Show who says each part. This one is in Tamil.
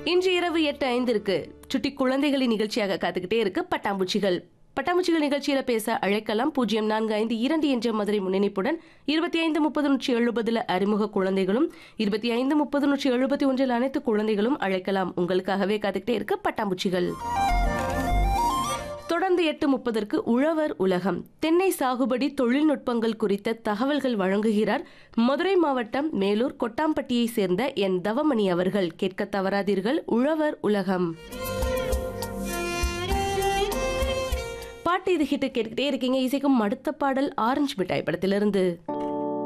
Speaker 1: இன்று இரவு எட்டு ஐந்திற்கு சுட்டி குழந்தைகளின் நிகழ்ச்சியாக காத்துக்கிட்டே இருக்கு பட்டாம்பூச்சிகள் பட்டாம்பூச்சிகள் நிகழ்ச்சியில பேச அழைக்கலாம் பூஜ்ஜியம் நான்கு ஐந்து இரண்டு என்ற மதுரை முன்னணிப்புடன் இருபத்தி ஐந்து முப்பது நூற்றி எழுபதுல அறிமுக குழந்தைகளும் இருபத்தி ஐந்து முப்பது நூற்றி எழுபத்தி ஒன்றில் அனைத்து குழந்தைகளும் அழைக்கலாம் உங்களுக்காகவே காத்துக்கிட்டே இருக்கு பட்டாம்பூச்சிகள் தொடர்ந்து எட்டு முப்பதற்கு உழவர் உலகம் தென்னை சாகுபடி தொழில்நுட்பங்கள் குறித்த தகவல்கள் வழங்குகிறார் மதுரை மாவட்டம் மேலூர் கொட்டாம்பட்டியை சேர்ந்த என் தவமணி அவர்கள் கேட்க தவறாதீர்கள் உழவர் உலகம் பாட்டு இது ஹிட்டு கேட்டுக்கிட்டே இருக்கீங்க இசைக்கும் அடுத்த பாடல் ஆரஞ்சு மிட்டாய் படத்திலிருந்து